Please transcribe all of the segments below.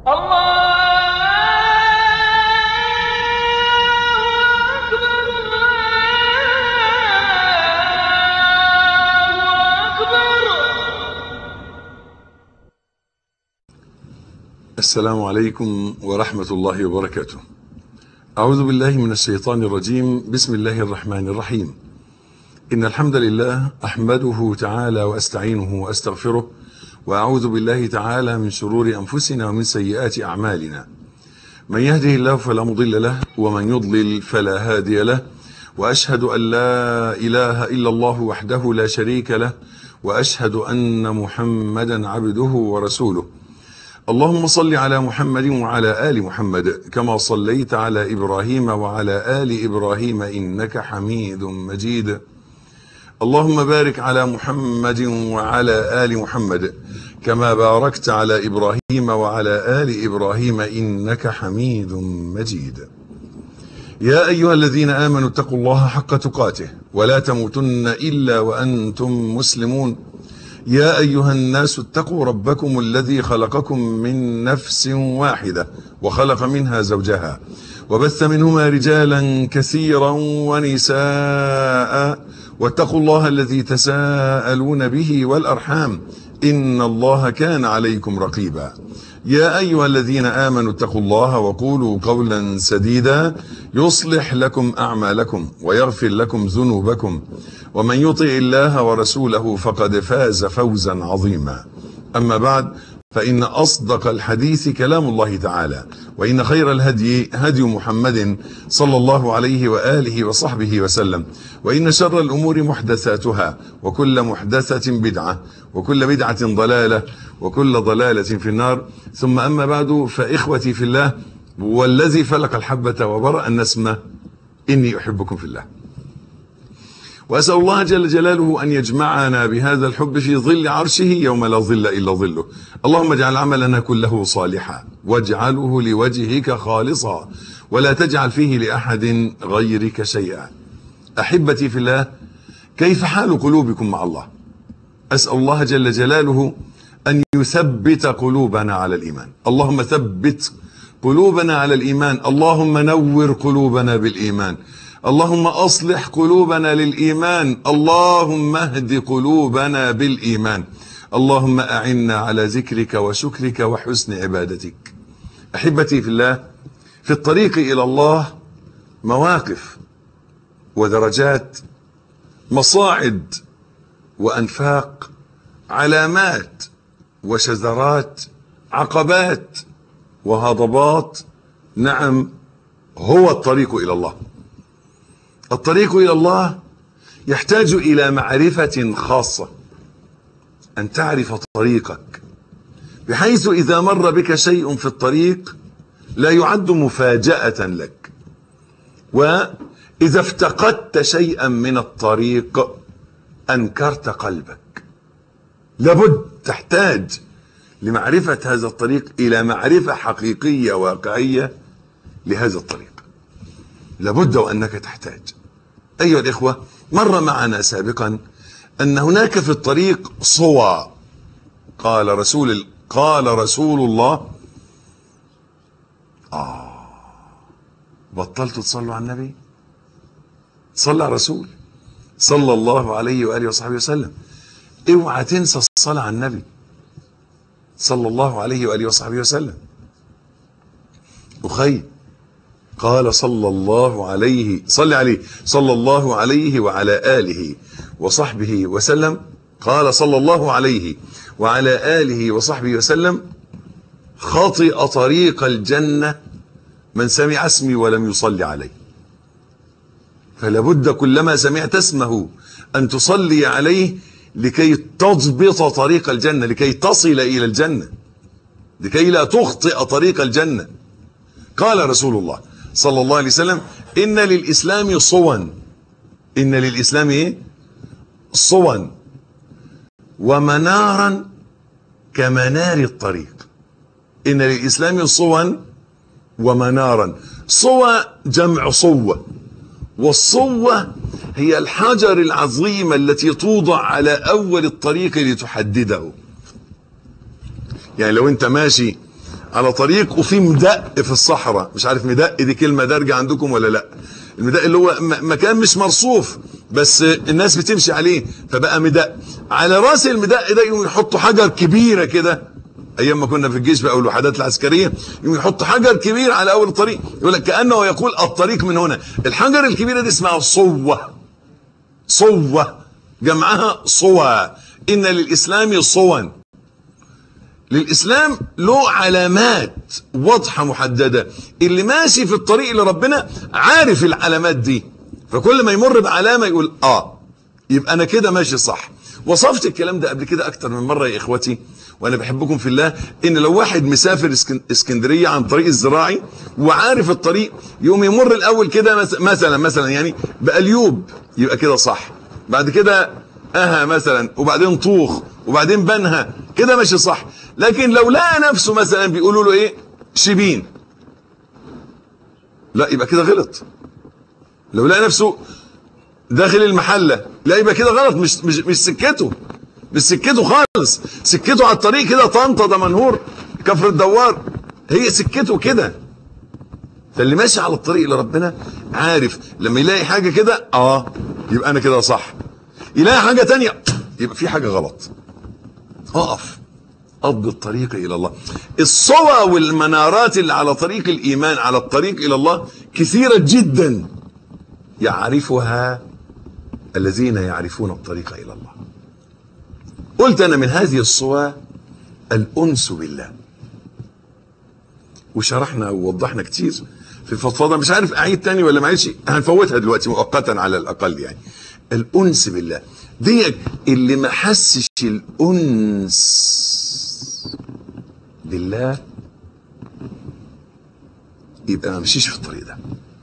السلام عليكم ورحمة الله وبركاته أعوذ بالله من الشيطان الرجيم بسم الله الرحمن الرحيم إن الحمد لله أحمده تعالى وأستعينه وأستغفره وأعوذ بالله تعالى من شرور أنفسنا ومن سيئات أعمالنا من يهده الله فلا مضل له ومن يضلل فلا هادي له وأشهد أن لا إله إلا الله وحده لا شريك له وأشهد أن محمدا عبده ورسوله اللهم صل على محمد وعلى آل محمد كما صليت على إبراهيم وعلى آل إبراهيم إنك حميد مجيد اللهم بارك على محمد وعلى آل محمد كما باركت على إبراهيم وعلى آل إبراهيم إنك حميد مجيد يا أيها الذين آمنوا اتقوا الله حق تقاته ولا تموتن إلا وأنتم مسلمون يا أيها الناس اتقوا ربكم الذي خلقكم من نفس واحدة وخلق منها زوجها وبث منهما رجالا كثيرا ونساء واتقوا الله الذي تساءلون به والأرحام إن الله كان عليكم رقيبا يا أيها الذين آمنوا اتقوا الله وقولوا قولا سديدا يصلح لكم أعمالكم ويغفر لكم ذنوبكم ومن يطع الله ورسوله فقد فاز فوزا عظيما أما بعد فإن أصدق الحديث كلام الله تعالى وإن خير الهدي هدي محمد صلى الله عليه وآله وصحبه وسلم وإن شر الأمور محدثاتها وكل محدثة بدعة وكل بدعة ضلالة وكل ضلالة في النار ثم أما بعد فإخوتي في الله والذي فلق الحبة وبرأ النسمة إني أحبكم في الله وأسأل الله جل جلاله أن يجمعنا بهذا الحب في ظل عرشه يوم لا ظل إلا ظله اللهم اجعل عملنا كله صالحا واجعله لوجهك خالصا ولا تجعل فيه لأحد غيرك شيئا أحبتي في الله كيف حال قلوبكم مع الله أسأل الله جل جلاله أن يثبت قلوبنا على الإيمان اللهم ثبت قلوبنا على الإيمان اللهم نور قلوبنا بالإيمان اللهم أصلح قلوبنا للإيمان اللهم اهد قلوبنا بالإيمان اللهم أعنا على ذكرك وشكرك وحسن عبادتك أحبتي في الله في الطريق إلى الله مواقف ودرجات مصاعد وأنفاق علامات وشذرات عقبات وهضبات نعم هو الطريق إلى الله الطريق إلى الله يحتاج إلى معرفة خاصة أن تعرف طريقك بحيث إذا مر بك شيء في الطريق لا يعد مفاجأة لك وإذا افتقدت شيئا من الطريق أنكرت قلبك لابد تحتاج لمعرفة هذا الطريق إلى معرفة حقيقية واقعية لهذا الطريق لابد وأنك تحتاج أيها الإخوة مر معنا سابقا أن هناك في الطريق صوى قال رسول قال رسول الله آه بطلتوا تصلوا على النبي صلى على الرسول صلى الله عليه وآله وصحبه وسلم اوعى تنسى الصلاة على النبي صلى الله عليه وآله وصحبه وسلم أخي قال صلى الله عليه صلى عليه صلى الله عليه وعلى آله وصحبه وسلم قال صلى الله عليه وعلى آله وصحبه وسلم خطئ طريق الجنة من سمع اسمي ولم يصلي عليه فلابد كلما سمعت اسمه أن تصلي عليه لكي تضبط طريق الجنة لكي تصل إلى الجنة لكي لا تخطئ طريق الجنة قال رسول الله صلى الله عليه وسلم إن للإسلام صوا إن للإسلام إيه؟ صوا ومنارا كمنار الطريق إن للإسلام صوا ومنارا صوى جمع صوة والصوة هي الحجر العظيمة التي توضع على أول الطريق لتحدده يعني لو أنت ماشي على طريق وفي مدق في الصحراء مش عارف مدق دي كلمه دارجه عندكم ولا لا المدق اللي هو م- مكان مش مرصوف بس الناس بتمشي عليه فبقى مدق على راس المدق ده يقوم يحطوا حجر كبيره كده ايام ما كنا في الجيش بقى والوحدات العسكريه يقوم يحط حجر كبير على اول الطريق يقول لك كانه يقول الطريق من هنا الحجر الكبيره دي اسمها صوه صوه جمعها صوى ان للاسلام صوا للاسلام له علامات واضحه محدده اللي ماشي في الطريق لربنا عارف العلامات دي فكل ما يمر بعلامه يقول اه يبقى انا كده ماشي صح وصفت الكلام ده قبل كده اكتر من مره يا اخوتي وانا بحبكم في الله ان لو واحد مسافر اسكن- اسكندريه عن طريق الزراعي وعارف الطريق يقوم يمر الاول كده مس- مثلا مثلا يعني بأليوب يبقى كده صح بعد كده اها مثلا وبعدين طوخ وبعدين بنها كده ماشي صح لكن لو لقى نفسه مثلا بيقولوا له ايه شبين لا يبقى كده غلط لو لقى نفسه داخل المحله لا يبقى كده غلط مش مش مش سكته مش سكته خالص سكته على الطريق كده طنطا دمنهور كفر الدوار هي سكته كده فاللي ماشي على الطريق لربنا عارف لما يلاقي حاجه كده اه يبقى انا كده صح يلاقي حاجه تانية يبقى في حاجه غلط اقف قض الطريق الى الله الصوى والمنارات اللي على طريق الايمان على الطريق الى الله كثيره جدا يعرفها الذين يعرفون الطريق الى الله قلت انا من هذه الصور الانس بالله وشرحنا ووضحنا كتير في الفضفاضه مش عارف اعيد تاني ولا معلش هنفوتها دلوقتي مؤقتا على الاقل يعني الانس بالله دي اللي ما حسش الانس بالله يبقى ما مشيش في الطريق ده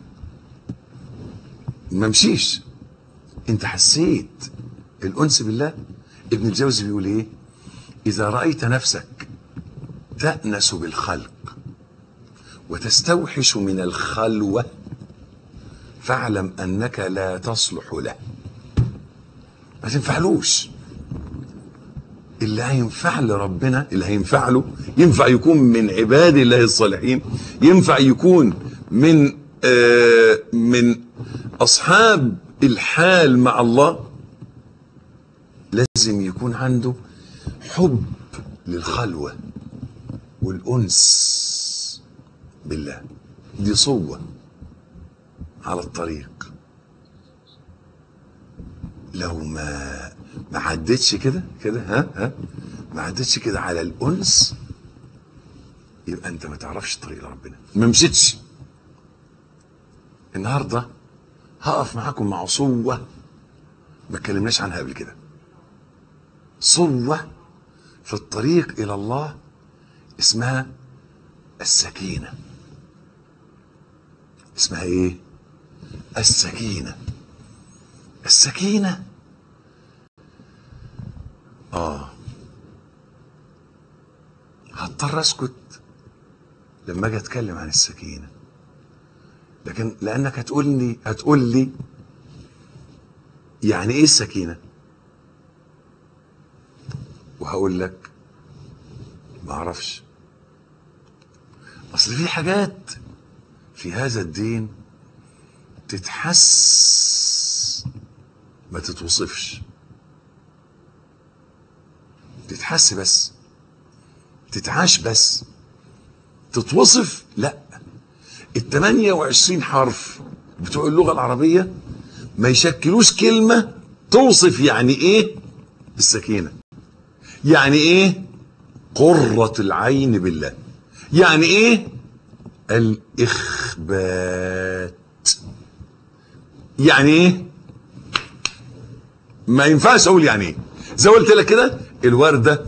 ما مشيش انت حسيت الانس بالله ابن الجوزي بيقول ايه اذا رايت نفسك تانس بالخلق وتستوحش من الخلوه فاعلم انك لا تصلح له ما تنفعلوش اللي هينفع لربنا اللي هينفع له ينفع يكون من عباد الله الصالحين ينفع يكون من آه من اصحاب الحال مع الله لازم يكون عنده حب للخلوه والانس بالله دي صوه على الطريق لو ما ما عدتش كده كده ها ها ما عدتش كده على الانس يبقى انت ما تعرفش طريق ربنا ما مشيتش النهارده هقف معاكم مع صوه ما اتكلمناش عنها قبل كده صوه في الطريق الى الله اسمها السكينه اسمها ايه السكينه السكينه اه هضطر اسكت لما اجي اتكلم عن السكينه لكن لانك هتقول لي هتقول لي يعني ايه السكينه وهقول لك ما اعرفش اصل في حاجات في هذا الدين تتحس ما تتوصفش تتحس بس تتعاش بس تتوصف لا ال 28 حرف بتوع اللغة العربية ما يشكلوش كلمة توصف يعني ايه السكينة يعني ايه قرة العين بالله يعني ايه الاخبات يعني ايه ما ينفعش اقول يعني ايه زي ما قلت لك كده الورده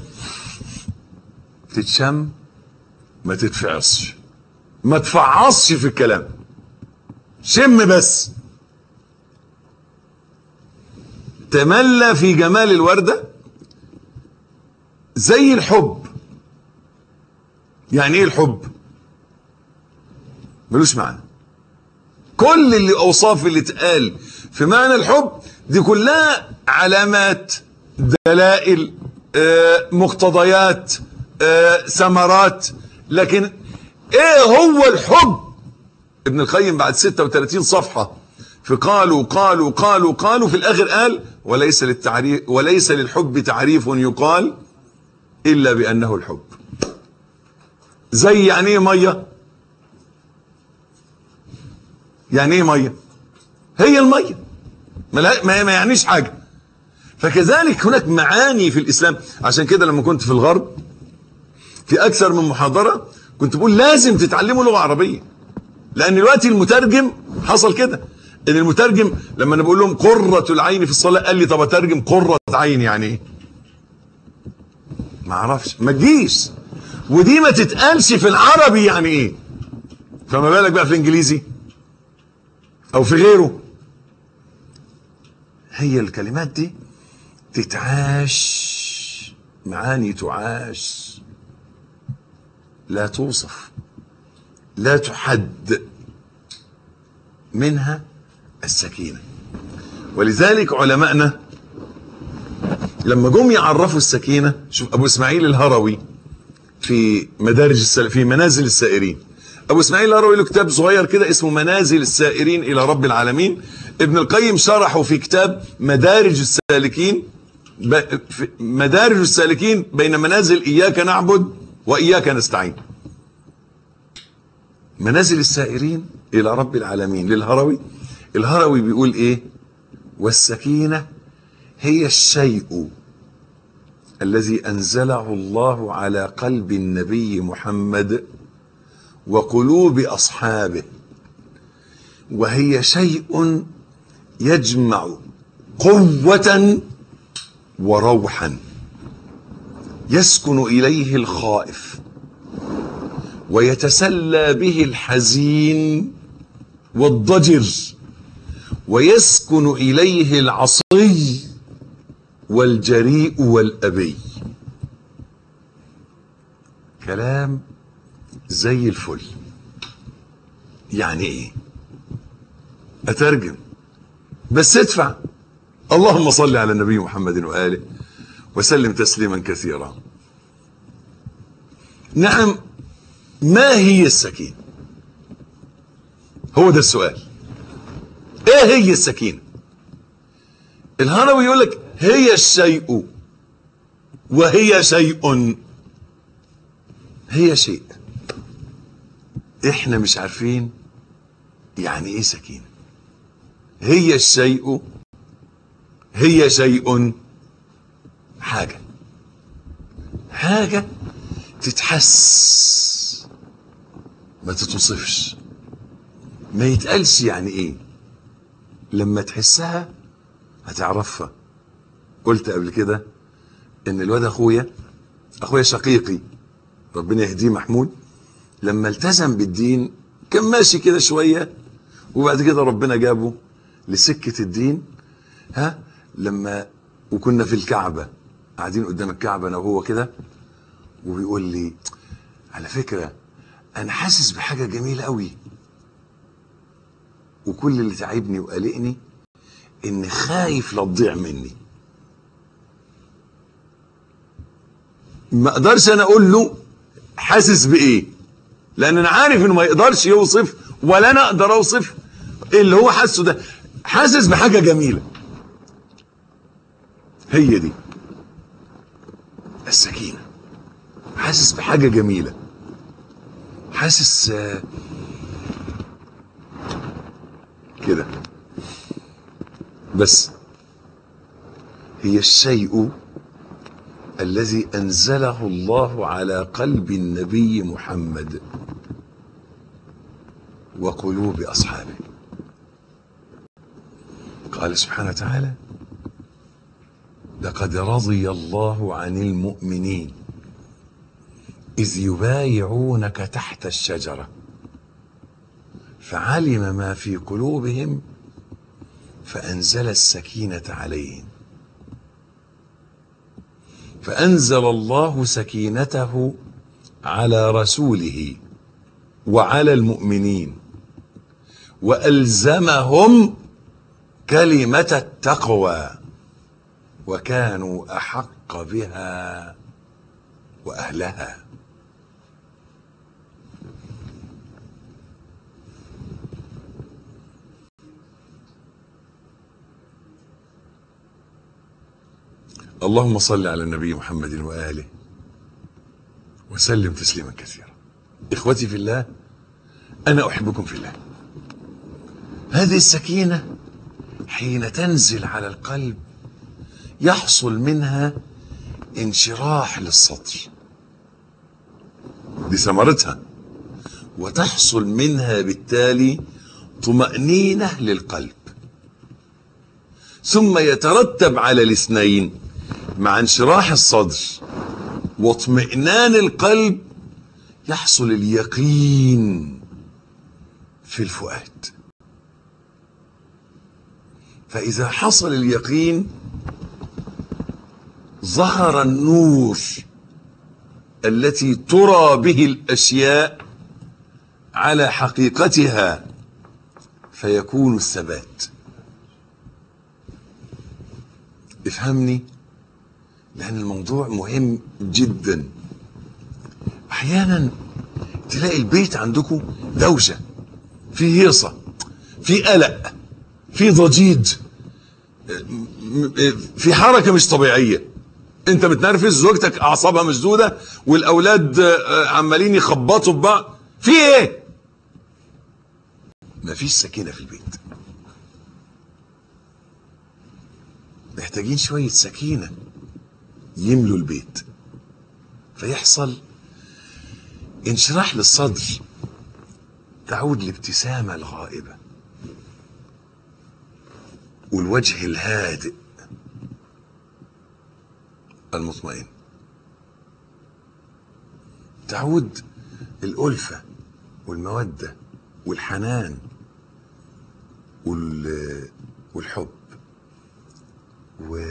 تتشم ما تتفعصش ما تفعصش في الكلام شم بس تملى في جمال الورده زي الحب يعني ايه الحب ملوش معنى كل اللي اوصاف اللي اتقال في معنى الحب دي كلها علامات دلائل آه، مقتضيات آه، ثمرات لكن ايه هو الحب ابن القيم بعد 36 صفحة في قالوا قالوا قالوا قالوا في الاخر قال وليس للتعريف وليس للحب تعريف يقال الا بانه الحب زي يعني ايه ميه يعني ايه ميه هي الميه ما, ما ما يعنيش حاجه فكذلك هناك معاني في الاسلام عشان كده لما كنت في الغرب في اكثر من محاضره كنت بقول لازم تتعلموا لغه عربيه لان دلوقتي المترجم حصل كده ان المترجم لما انا بقول لهم قرة العين في الصلاه قال لي طب اترجم قرة عين يعني ايه ما اعرفش ما تجيش ودي ما تتقالش في العربي يعني ايه فما بالك بقى في الانجليزي او في غيره هي الكلمات دي تتعاش معاني تعاش لا توصف لا تحد منها السكينة ولذلك علماءنا لما جم يعرفوا السكينة شوف أبو إسماعيل الهروي في مدارج السل... في منازل السائرين أبو إسماعيل الهروي له كتاب صغير كده اسمه منازل السائرين إلى رب العالمين ابن القيم شرحه في كتاب مدارج السالكين ب... في مدارج السالكين بين منازل إياك نعبد وإياك نستعين منازل السائرين إلى رب العالمين للهروي الهروي بيقول إيه والسكينة هي الشيء الذي أنزله الله على قلب النبي محمد وقلوب أصحابه وهي شيء يجمع قوة وروحا يسكن إليه الخائف ويتسلى به الحزين والضجر ويسكن إليه العصي والجريء والأبي كلام زي الفل يعني ايه اترجم بس ادفع اللهم صل على النبي محمد وآله وسلم تسليما كثيرا نعم ما هي السكينة هو ده السؤال ايه هي السكينة الهروي يقول لك هي الشيء وهي شيء هي شيء احنا مش عارفين يعني ايه سكينة هي الشيء هي شيء حاجة حاجة تتحس ما تتوصفش ما يتقالش يعني ايه لما تحسها هتعرفها قلت قبل كده ان الواد اخويا اخويا شقيقي ربنا يهديه محمود لما التزم بالدين كان ماشي كده شوية وبعد كده ربنا جابه لسكة الدين ها لما وكنا في الكعبة قاعدين قدام الكعبة انا وهو كده وبيقول لي على فكرة انا حاسس بحاجة جميلة قوي وكل اللي تعبني وقلقني ان خايف لا تضيع مني ما اقدرش انا اقول له حاسس بايه لان انا عارف انه ما يقدرش يوصف ولا انا اقدر اوصف اللي هو حاسه ده حاسس بحاجه جميله هي دي السكينه حاسس بحاجه جميله حاسس آه، كده بس هي الشيء الذي انزله الله على قلب النبي محمد وقلوب اصحابه قال سبحانه وتعالى لقد رضي الله عن المؤمنين اذ يبايعونك تحت الشجره فعلم ما في قلوبهم فانزل السكينه عليهم فانزل الله سكينته على رسوله وعلى المؤمنين والزمهم كلمه التقوى وكانوا احق بها واهلها اللهم صل على النبي محمد وآله وسلم تسليما كثيرا إخوتي في الله أنا أحبكم في الله هذه السكينة حين تنزل على القلب يحصل منها انشراح للصدر دي ثمرتها وتحصل منها بالتالي طمأنينة للقلب ثم يترتب على الاثنين مع انشراح الصدر واطمئنان القلب يحصل اليقين في الفؤاد فإذا حصل اليقين ظهر النور التي ترى به الأشياء على حقيقتها فيكون الثبات افهمني لأن الموضوع مهم جدا أحيانا تلاقي البيت عندكم دوشة في هيصة في قلق في ضجيج في حركة مش طبيعية انت متنرفز زوجتك اعصابها مسدودة والاولاد عمالين يخبطوا في بعض في ايه مفيش سكينة في البيت محتاجين شوية سكينة يملوا البيت فيحصل انشراح للصدر تعود الابتسامة الغائبة والوجه الهادئ المطمئن تعود الألفة والمودة والحنان وال... والحب و...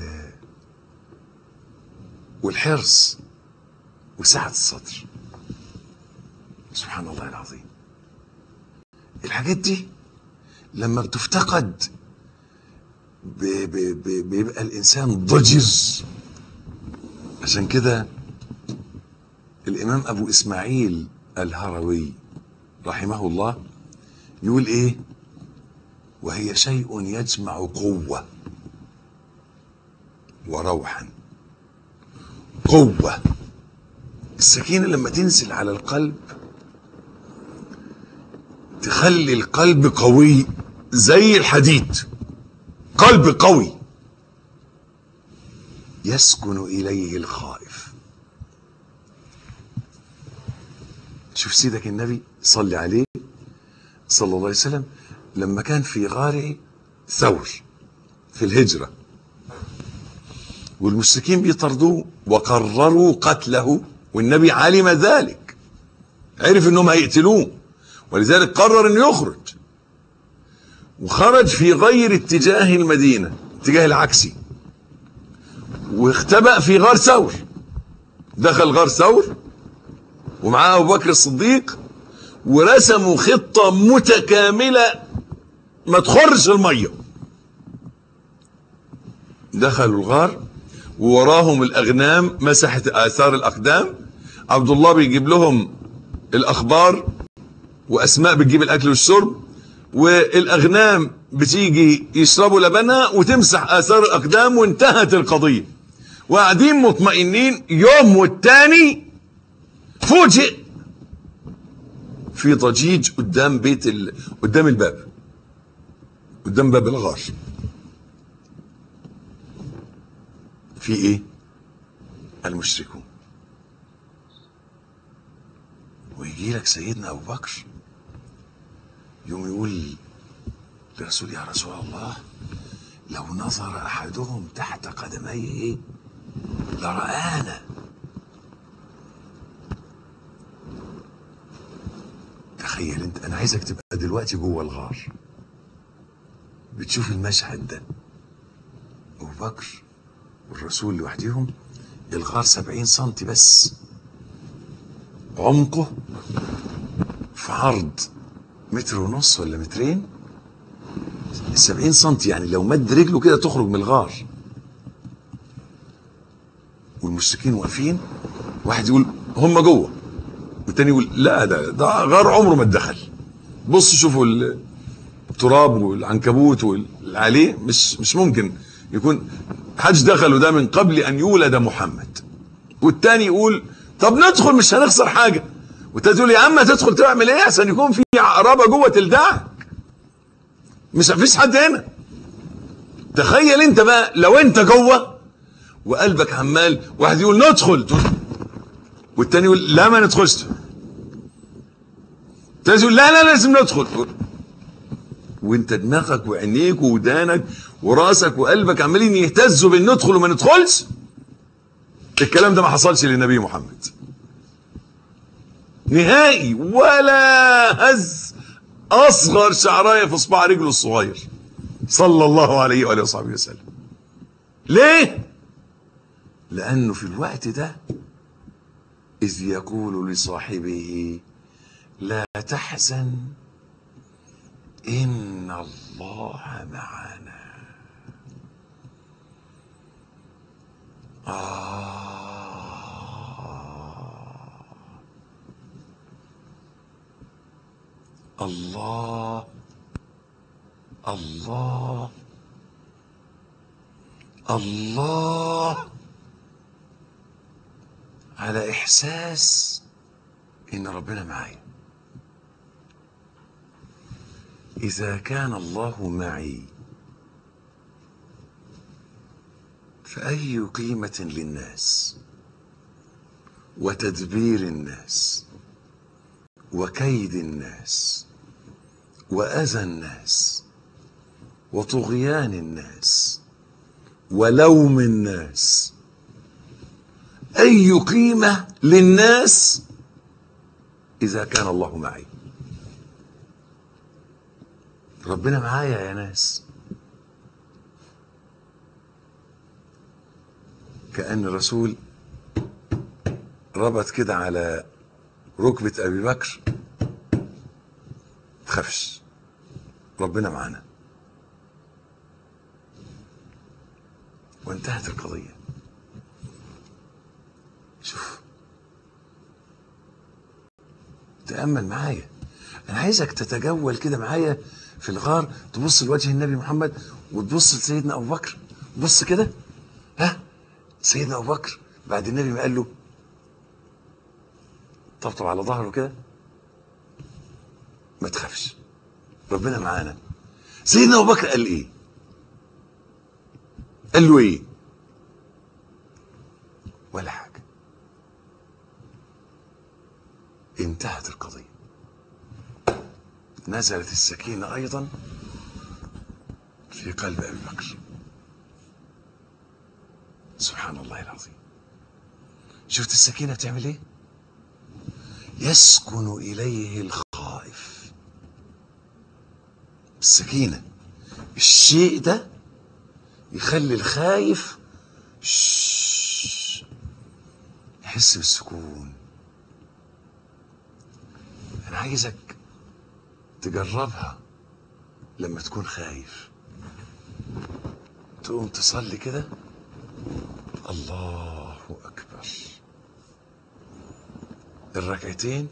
والحرص وسعة الصدر سبحان الله العظيم الحاجات دي لما بتفتقد ب... ب... ب... بيبقى الإنسان ضجر عشان كده الإمام أبو إسماعيل الهروي رحمه الله يقول إيه وهي شيء يجمع قوة وروحا قوة السكينة لما تنزل على القلب تخلي القلب قوي زي الحديد قلب قوي يسكن إليه الخائف شوف سيدك النبي صلي عليه صلى الله عليه وسلم لما كان في غار ثور في الهجرة والمشركين بيطردوه وقرروا قتله والنبي علم ذلك عرف انهم هيقتلوه ولذلك قرر انه يخرج وخرج في غير اتجاه المدينة اتجاه العكسي واختبأ في غار ثور دخل غار ثور ومعاه ابو بكر الصديق ورسموا خطة متكاملة ما تخرش المية دخلوا الغار ووراهم الاغنام مسحت اثار الاقدام عبد الله بيجيب لهم الاخبار واسماء بتجيب الاكل والشرب والاغنام بتيجي يشربوا لبنها وتمسح اثار الاقدام وانتهت القضيه وقاعدين مطمئنين يوم والتاني فوجئ في ضجيج قدام بيت ال... قدام الباب قدام باب الغار في ايه المشركون ويجي لك سيدنا ابو بكر يوم يقول لرسول يا رسول الله لو نظر احدهم تحت قدميه لرآنا تخيل انت انا عايزك تبقى دلوقتي جوه الغار بتشوف المشهد ده ابو بكر والرسول لوحدهم الغار سبعين سنتي بس عمقه في عرض متر ونص ولا مترين السبعين سنتي يعني لو مد رجله كده تخرج من الغار والمشركين واقفين واحد يقول هم جوه والتاني يقول لا ده ده غار عمره ما اتدخل بص شوفوا التراب والعنكبوت واللي عليه مش مش ممكن يكون حدش دخله ده من قبل ان يولد محمد والتاني يقول طب ندخل مش هنخسر حاجه والتاني يقول يا عم تدخل تعمل ايه عشان يكون في عقربه جوه تلدعك مش مفيش حد هنا تخيل انت بقى لو انت جوه وقلبك عمال واحد يقول ندخل والتاني يقول لا ما ندخلش التاني يقول لا لا لازم ندخل وانت دماغك وعينيك وودانك وراسك وقلبك عمالين يهتزوا بان ندخل وما ندخلش الكلام ده ما حصلش للنبي محمد نهائي ولا هز اصغر شعرايه في اصبع رجله الصغير صلى الله عليه واله وصحبه وسلم ليه لانه في الوقت ده اذ يقول لصاحبه لا تحزن ان الله معنا آه الله الله الله على احساس ان ربنا معي اذا كان الله معي فاي قيمه للناس وتدبير الناس وكيد الناس واذى الناس وطغيان الناس ولوم الناس اي قيمه للناس اذا كان الله معي ربنا معايا يا ناس كأن الرسول ربط كده على ركبة أبي بكر تخافش ربنا معانا وانتهت القضية شوف تأمل معايا أنا عايزك تتجول كده معايا في الغار تبص لوجه النبي محمد وتبص لسيدنا أبو بكر بص كده ها سيدنا أبو بكر بعد النبي ما قال له طبطب على ظهره كده ما تخافش ربنا معانا سيدنا ابو بكر قال ايه قال له ايه ولا حاجه انتهت القضيه نزلت السكينه ايضا في قلب ابي بكر سبحان الله العظيم شفت السكينه بتعمل ايه يسكن اليه الخائف السكينه الشيء ده يخلي الخايف شش يحس بالسكون انا عايزك تجربها لما تكون خايف تقوم تصلي كده الله اكبر الركعتين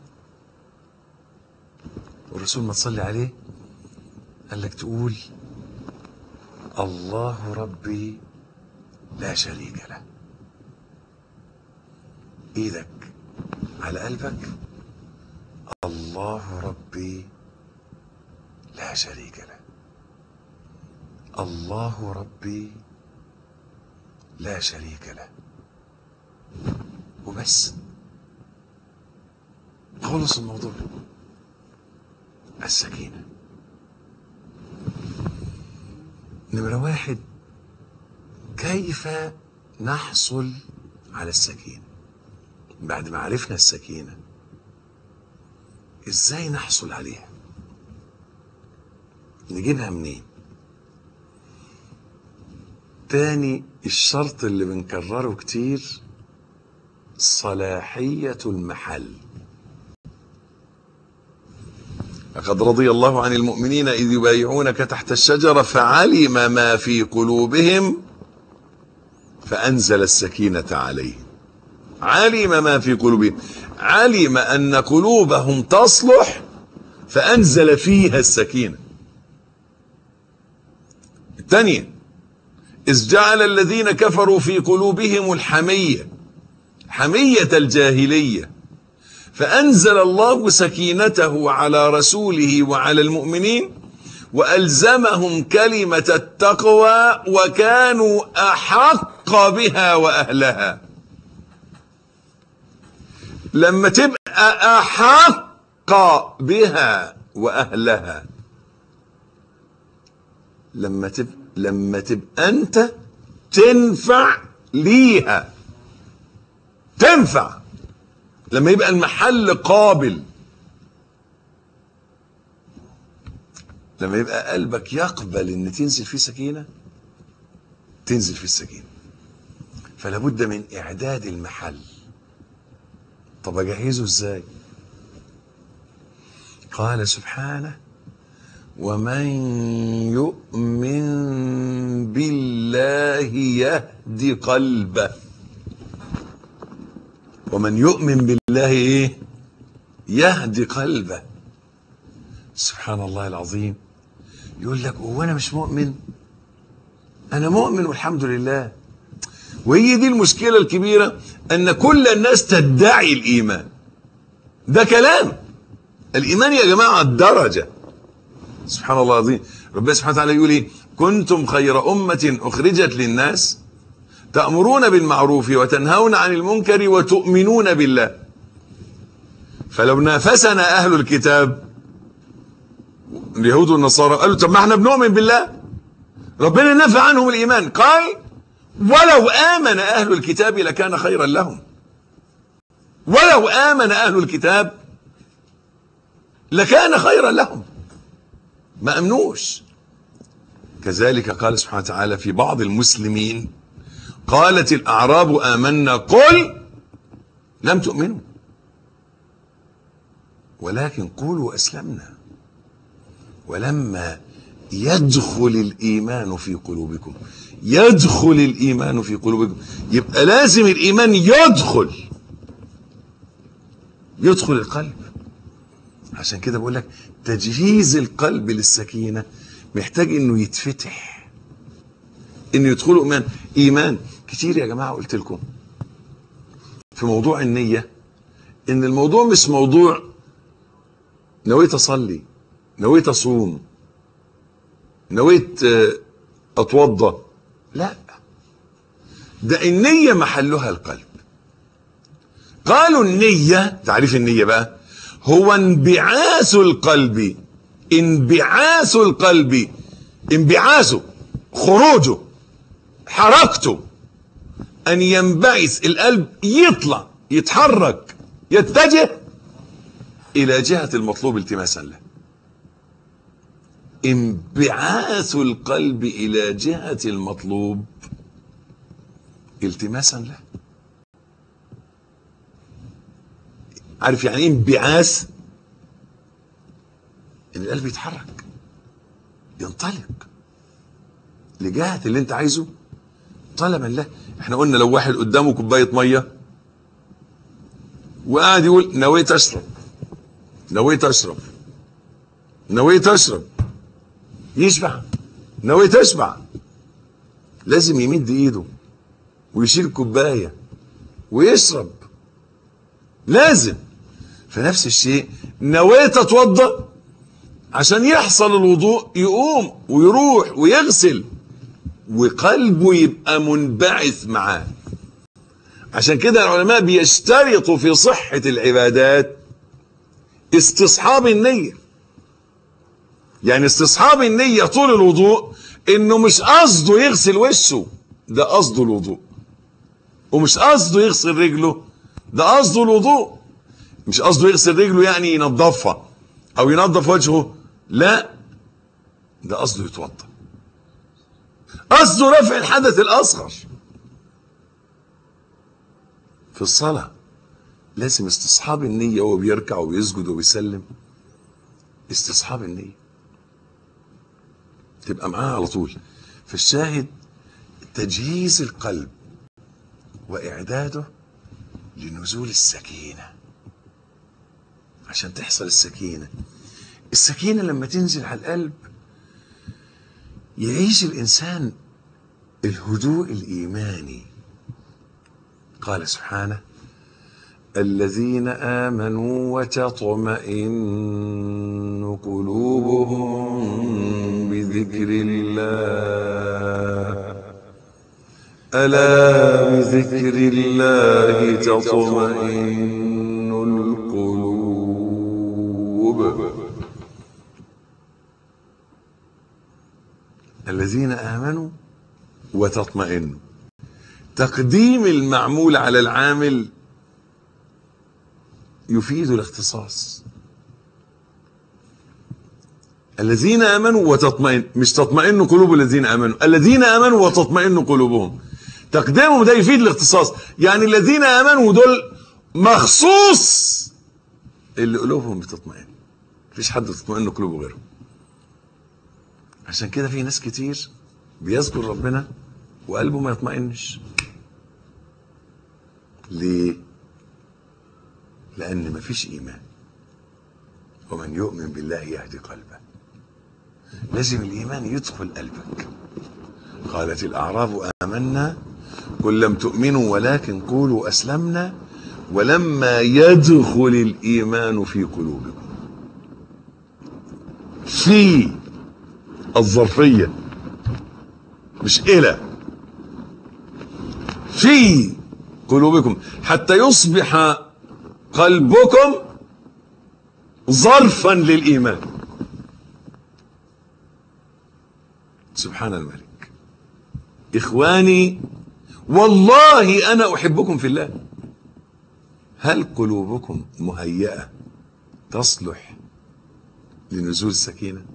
والرسول ما تصلي عليه قال لك تقول الله ربي لا شريك له ايدك على قلبك الله ربي لا شريك له الله ربي لا شريك له وبس خلص الموضوع السكينة نمرة واحد كيف نحصل على السكينة بعد ما عرفنا السكينة ازاي نحصل عليها نجيبها منين تاني الشرط اللي بنكرره كتير صلاحية المحل لقد رضي الله عن المؤمنين إذ يبايعونك تحت الشجرة فعلم ما في قلوبهم فأنزل السكينة عليهم علم ما في قلوبهم علم أن قلوبهم تصلح فأنزل فيها السكينة الثانية إذ جعل الذين كفروا في قلوبهم الحمية حمية الجاهلية فأنزل الله سكينته على رسوله وعلى المؤمنين وألزمهم كلمة التقوى وكانوا أحق بها وأهلها لما تبقى أحق بها وأهلها لما تبقى لما تبقى أنت تنفع ليها تنفع لما يبقى المحل قابل لما يبقى قلبك يقبل ان تنزل فيه سكينه تنزل فيه السكينه فلا بد من اعداد المحل طب اجهزه ازاي قال سبحانه ومن يؤمن بالله يهد قلبه ومن يؤمن بالله ايه يهدي قلبه سبحان الله العظيم يقول لك هو انا مش مؤمن انا مؤمن والحمد لله وهي دي المشكله الكبيره ان كل الناس تدعي الايمان ده كلام الايمان يا جماعه الدرجه سبحان الله العظيم ربنا سبحانه وتعالى يقول ايه كنتم خير امه اخرجت للناس تأمرون بالمعروف وتنهون عن المنكر وتؤمنون بالله فلو نافسنا أهل الكتاب اليهود والنصارى قالوا طب ما احنا بنؤمن بالله ربنا نفى عنهم الإيمان قال ولو آمن أهل الكتاب لكان خيرا لهم ولو آمن أهل الكتاب لكان خيرا لهم ما أمنوش كذلك قال سبحانه وتعالى في بعض المسلمين قالت الأعراب آمنا قل لم تؤمنوا ولكن قولوا أسلمنا ولما يدخل الإيمان في قلوبكم يدخل الإيمان في قلوبكم يبقى لازم الإيمان يدخل يدخل القلب عشان كده بقول لك تجهيز القلب للسكينة محتاج انه يتفتح انه يدخله ايمان ايمان كتير يا جماعه قلت لكم في موضوع النيه ان الموضوع مش موضوع نويت اصلي نويت اصوم نويت اتوضى لا ده النيه محلها القلب قالوا النيه تعريف النيه بقى هو انبعاث القلب انبعاث القلب انبعاثه خروجه حركته ان ينبعث القلب يطلع يتحرك يتجه الى جهة المطلوب التماسا له انبعاث القلب الى جهة المطلوب التماسا له عارف يعني ايه انبعاث ان القلب يتحرك ينطلق لجهة اللي انت عايزه طلبا له احنا قلنا لو واحد قدامه كوبايه ميه وقاعد يقول نويت اشرب نويت اشرب نويت اشرب يشبع نويت اشبع لازم يمد ايده ويشيل كوبايه ويشرب لازم فنفس الشيء نويت اتوضا عشان يحصل الوضوء يقوم ويروح ويغسل وقلبه يبقى منبعث معاه عشان كده العلماء بيشترطوا في صحة العبادات استصحاب النية يعني استصحاب النية طول الوضوء انه مش قصده يغسل وشه ده قصده الوضوء ومش قصده يغسل رجله ده قصده الوضوء مش قصده يغسل رجله يعني ينظفها او ينظف وجهه لا ده قصده يتوضا قصده رفع الحدث الاصغر في الصلاه لازم استصحاب النيه وهو بيركع وبيسجد وبيسلم استصحاب النيه تبقى معاه على طول فالشاهد تجهيز القلب واعداده لنزول السكينه عشان تحصل السكينه السكينه لما تنزل على القلب يعيش الانسان الهدوء الإيماني قال سبحانه الذين آمنوا وتطمئن قلوبهم بذكر الله ألا بذكر الله تطمئن القلوب الذين آمنوا وتطمئن تقديم المعمول على العامل يفيد الاختصاص الذين امنوا وتطمئن مش تطمئن قلوب الذين امنوا الذين امنوا وتطمئن قلوبهم تقديمهم ده يفيد الاختصاص يعني الذين امنوا دول مخصوص اللي قلوبهم بتطمئن مفيش حد تطمئن قلوبه غيرهم عشان كده في ناس كتير بيذكر ربنا وقلبه ما يطمئنش ليه لأن مفيش إيمان ومن يؤمن بالله يهدي قلبه لازم الإيمان يدخل قلبك قالت الأعراب آمنا قل لم تؤمنوا ولكن قولوا أسلمنا ولما يدخل الإيمان في قلوبكم في الظرفية مش إلى في قلوبكم حتى يصبح قلبكم ظرفا للإيمان سبحان الملك إخواني والله أنا أحبكم في الله هل قلوبكم مهيئة تصلح لنزول السكينة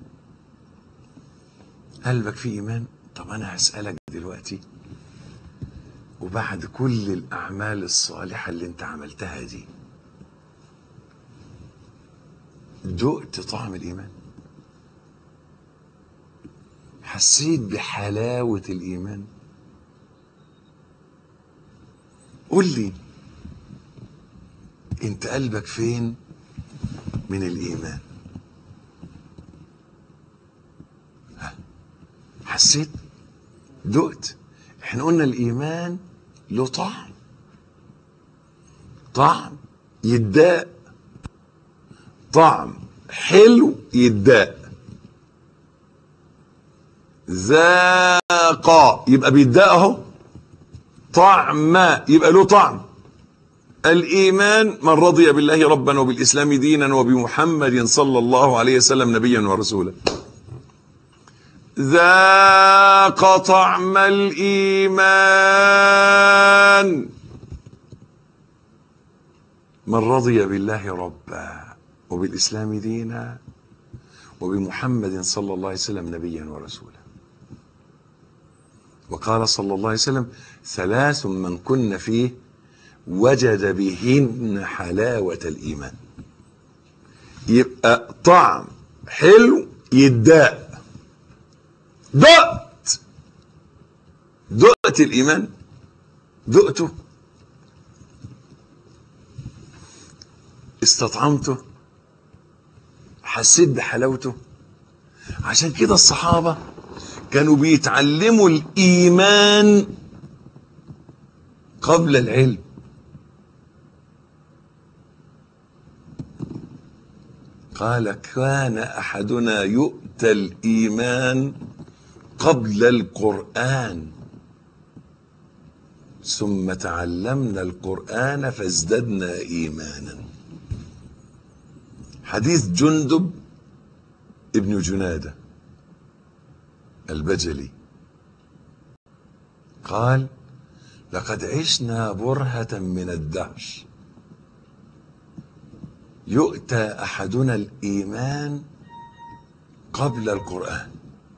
قلبك فيه إيمان طب أنا هسألك دلوقتي وبعد كل الأعمال الصالحة اللي أنت عملتها دي دقت طعم الإيمان حسيت بحلاوة الإيمان قول لي أنت قلبك فين من الإيمان ها؟ حسيت دقت احنا قلنا الإيمان له طعم طعم يداء طعم حلو يداء ذاق يبقى بيداء اهو طعم يبقى له طعم الايمان من رضي بالله ربا وبالاسلام دينا وبمحمد صلى الله عليه وسلم نبيا ورسولا ذاق طعم الايمان من رضي بالله ربا وبالإسلام دينا وبمحمد صلى الله عليه وسلم نبيا ورسولا وقال صلى الله عليه وسلم ثلاث من كن فيه وجد بهن حلاوة الإيمان يبقى طعم حلو يداء دقت دقت الإيمان دقته استطعمته حسيت بحلاوته عشان كده الصحابة كانوا بيتعلموا الإيمان قبل العلم قال كان أحدنا يؤتى الإيمان قبل القرآن ثم تعلمنا القرآن فازددنا إيمانا حديث جندب ابن جنادة البجلي قال لقد عشنا برهة من الدهر يؤتى أحدنا الإيمان قبل القرآن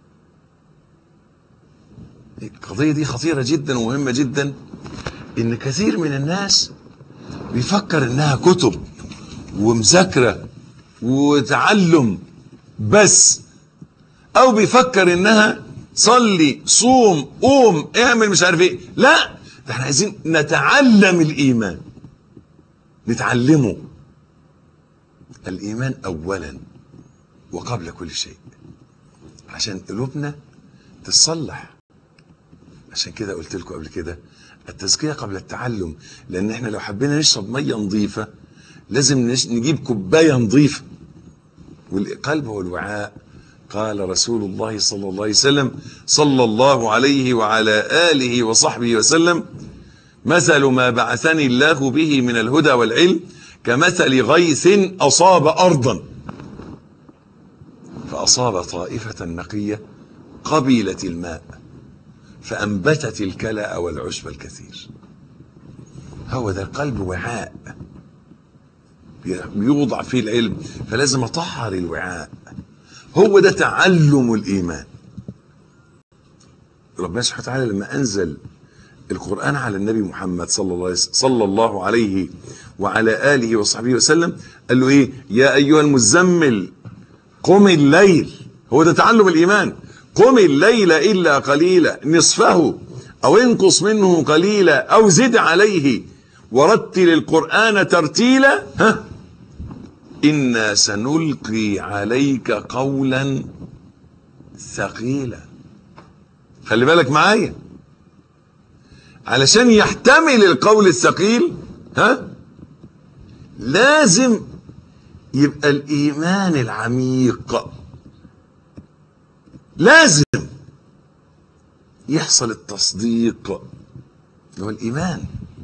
القضية دي خطيرة جدا ومهمة جدا إن كثير من الناس بيفكر إنها كتب ومذاكرة وتعلم بس او بيفكر انها صلي صوم قوم اعمل مش عارف ايه لا ده احنا عايزين نتعلم الايمان نتعلمه الايمان اولا وقبل كل شيء عشان قلوبنا تتصلح عشان كده قلت لكم قبل كده التزكية قبل التعلم لأن احنا لو حبينا نشرب مية نظيفة لازم نش- نجيب كوباية نظيفة والقلب هو الوعاء قال رسول الله صلى الله عليه وسلم صلى الله عليه وعلى آله وصحبه وسلم مثل ما بعثني الله به من الهدى والعلم كمثل غيث أصاب أرضا فأصاب طائفة نقية قبيلت الماء فأنبتت الكلأ والعشب الكثير هو ده القلب وعاء بيوضع فيه العلم فلازم أطهر الوعاء هو ده تعلم الإيمان ربنا سبحانه وتعالى لما أنزل القرآن على النبي محمد صلى الله عليه صلى الله عليه وعلى آله وصحبه وسلم قال له إيه يا أيها المزمل قم الليل هو ده تعلم الإيمان قم الليل إلا قليلا نصفه أو انقص منه قليلا أو زد عليه ورتل القرآن ترتيلا ها إنا سنلقي عليك قولا ثقيلا خلي بالك معايا علشان يحتمل القول الثقيل ها لازم يبقى الإيمان العميق لازم يحصل التصديق اللي هو الإيمان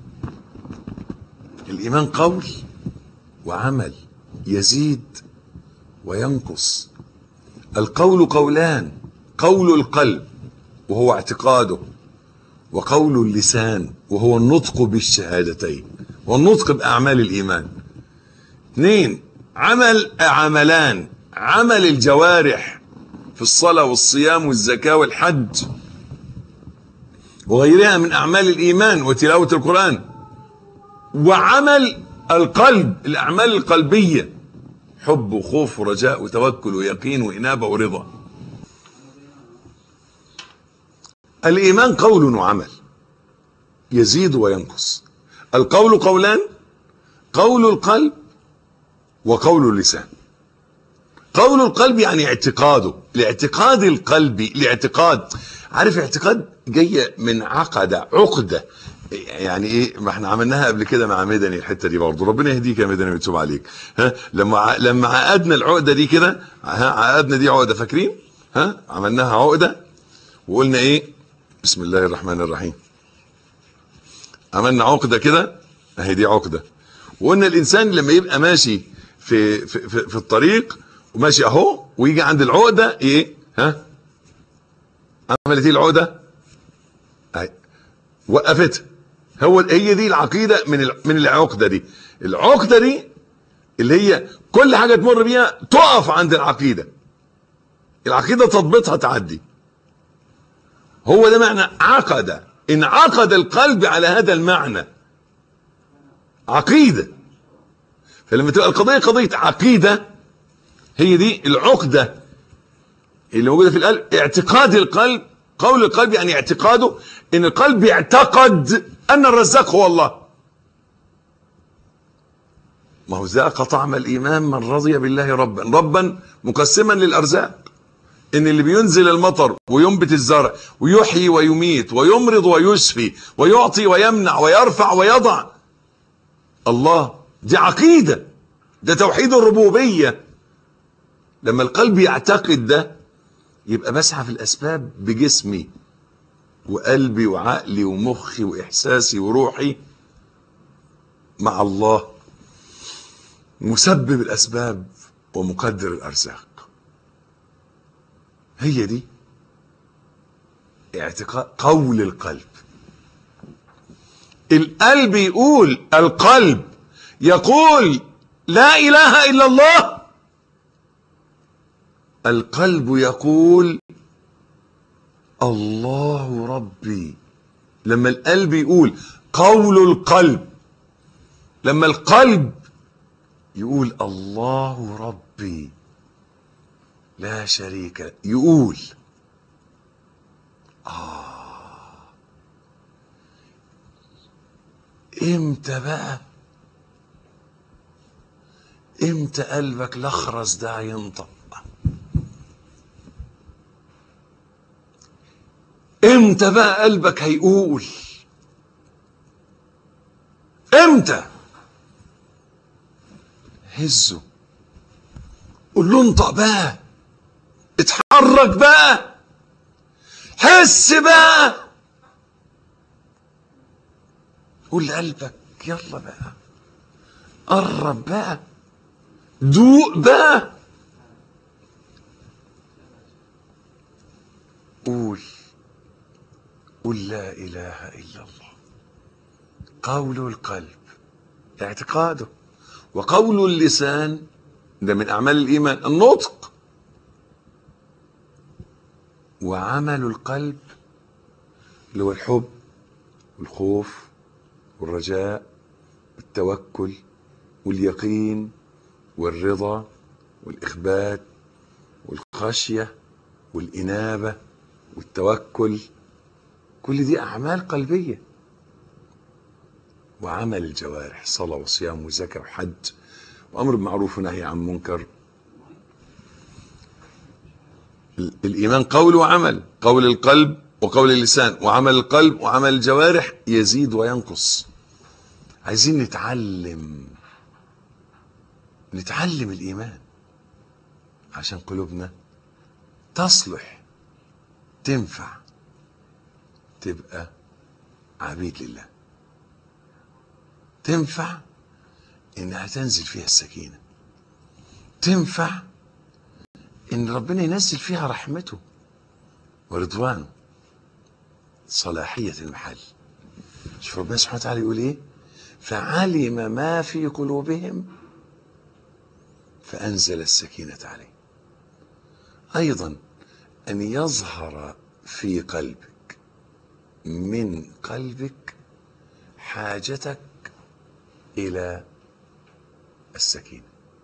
الإيمان قول وعمل يزيد وينقص القول قولان قول القلب وهو اعتقاده وقول اللسان وهو النطق بالشهادتين والنطق بأعمال الإيمان اثنين عمل عملان عمل الجوارح في الصلاة والصيام والزكاة والحج وغيرها من أعمال الإيمان وتلاوة القرآن وعمل القلب الأعمال القلبية حب وخوف ورجاء وتوكل ويقين وإنابة ورضا الإيمان قول وعمل يزيد وينقص القول قولان قول القلب وقول اللسان قول القلب يعني اعتقاده الاعتقاد القلبي الاعتقاد عارف اعتقاد جاية من عقدة عقدة يعني ايه ما احنا عملناها قبل كده مع مدني الحته دي برضه ربنا يهديك يا مدني ويتوب عليك ها لما ع... لما عقدنا العقده دي كده ها عقدنا دي عقده فاكرين ها عملناها عقده وقلنا ايه بسم الله الرحمن الرحيم عملنا عقده كده اهي دي عقده وقلنا الانسان لما يبقى ماشي في في في, في الطريق وماشي اهو ويجي عند العقده ايه ها عملت ايه العقده اهي وقفتها هو هي دي العقيده من ال- من العقده دي العقده دي اللي هي كل حاجه تمر بيها تقف عند العقيده العقيده تضبطها تعدي هو ده معنى عقد انعقد القلب على هذا المعنى عقيده فلما تبقى القضيه قضيه عقيده هي دي العقده اللي موجوده في القلب اعتقاد القلب قول القلب يعني اعتقاده ان القلب يعتقد ان الرزاق هو الله ما هو ذاق طعم الايمان من رضي بالله ربا ربا مقسما للارزاق ان اللي بينزل المطر وينبت الزرع ويحيي ويميت ويمرض ويشفي ويعطي ويمنع ويرفع ويضع الله دي عقيده ده توحيد الربوبيه لما القلب يعتقد ده يبقى بسعى في الاسباب بجسمي وقلبي وعقلي ومخي واحساسي وروحي مع الله مسبب الاسباب ومقدر الارزاق هي دي اعتقاد قول القلب القلب يقول القلب يقول لا اله الا الله القلب يقول الله ربي لما القلب يقول قول القلب لما القلب يقول الله ربي لا شريك له يقول آه امتى بقى امتى قلبك الاخرس ده ينطق امتى بقى قلبك هيقول امتى هزه قول له انطق بقى اتحرك بقى حس بقى قول لقلبك يلا بقى قرب بقى دوق بقى قول قل لا اله الا الله قول القلب اعتقاده وقول اللسان ده من اعمال الايمان النطق وعمل القلب اللي هو الحب والخوف والرجاء والتوكل واليقين والرضا والاخبات والخشيه والانابه والتوكل كل دي اعمال قلبيه وعمل الجوارح صلاه وصيام وزكاه وحج وامر بالمعروف ونهي عن منكر الايمان قول وعمل قول القلب وقول اللسان وعمل القلب وعمل الجوارح يزيد وينقص عايزين نتعلم نتعلم الايمان عشان قلوبنا تصلح تنفع تبقى عبيد لله تنفع انها تنزل فيها السكينه تنفع ان ربنا ينزل فيها رحمته ورضوانه صلاحيه المحل شوف ربنا سبحانه وتعالى يقول ايه فعلم ما في قلوبهم فانزل السكينه عليه ايضا ان يظهر في قلبك من قلبك حاجتك الى السكينه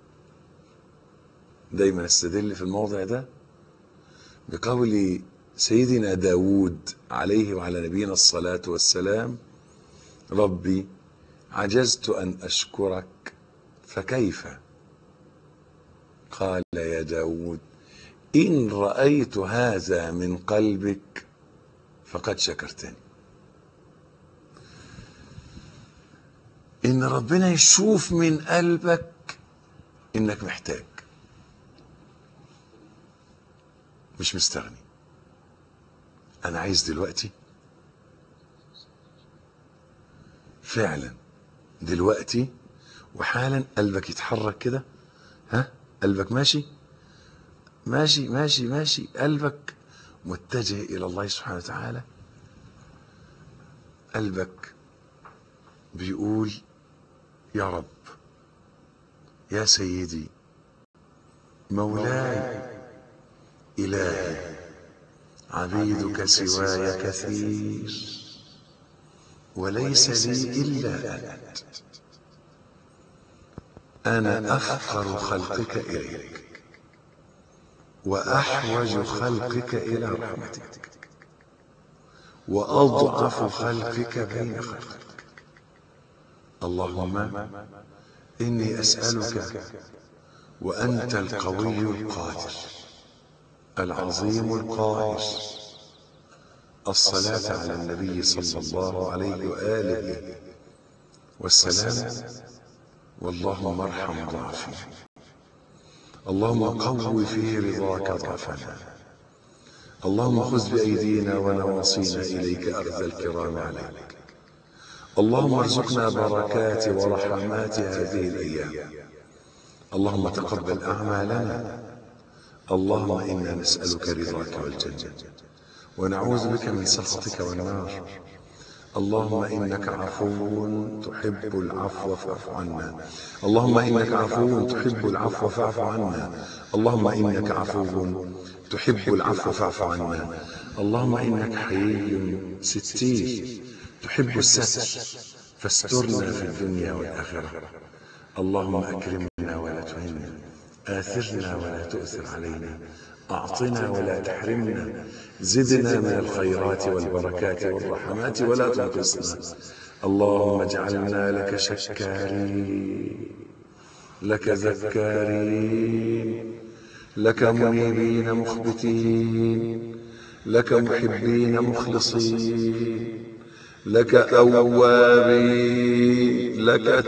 دايما استدل في الموضع ده بقول سيدنا داود عليه وعلى نبينا الصلاة والسلام ربي عجزت أن أشكرك فكيف قال يا داود إن رأيت هذا من قلبك فقد شكرتني إن ربنا يشوف من قلبك إنك محتاج مش مستغني انا عايز دلوقتي فعلا دلوقتي وحالا قلبك يتحرك كده ها قلبك ماشي ماشي ماشي ماشي قلبك متجه الى الله سبحانه وتعالى قلبك بيقول يا رب يا سيدي مولاي إلهي عبيدك سواي كثير وليس لي إلا أنت أنا أفقر خلقك إليك وأحوج خلقك إلى رحمتك وأضعف خلقك بين خلقك اللهم إني أسألك وأنت القوي القادر العظيم القاهر الصلاة على النبي صلى الله عليه وآله والسلام واللهم ارحم ضعفي اللهم قو في رضاك ضعفنا اللهم خذ بأيدينا ونواصينا إليك أرض الكرام عليك اللهم ارزقنا بركات ورحمات هذه الأيام اللهم تقبل أعمالنا اللهم إنا نسألك رضاك والجنة ونعوذ بك من سخطك والنار اللهم إنك عفو تحب العفو فاعف عنا اللهم إنك عفو تحب العفو فاعف عنا اللهم إنك عفو تحب العفو فاعف عنا اللهم إنك حي ستير تحب الستر فاسترنا في الدنيا والآخرة اللهم أكرمنا ولا تهنا آثرنا ولا تؤثر علينا أعطنا ولا تحرمنا زدنا من الخيرات والبركات والرحمات ولا تنقصنا اللهم اجعلنا لك شكارين لك ذكارين لك منيبين مخبتين لك محبين مخلصين لك أوابين لك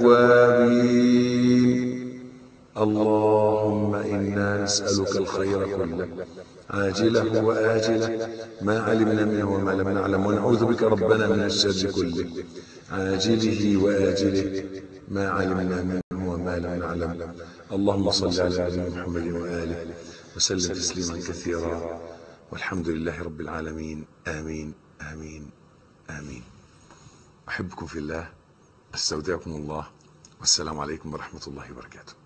توابين اللهم إنا نسألك الخير كله عاجله وآجله ما علمنا منه وما لم نعلم ونعوذ بك ربنا من الشر كله عاجله وآجله ما علمنا منه وما لم نعلم اللهم صل على نبينا محمد وآله وسلم تسليما كثيرا والحمد لله رب العالمين آمين آمين آمين أحبكم في الله أستودعكم الله والسلام عليكم ورحمة الله وبركاته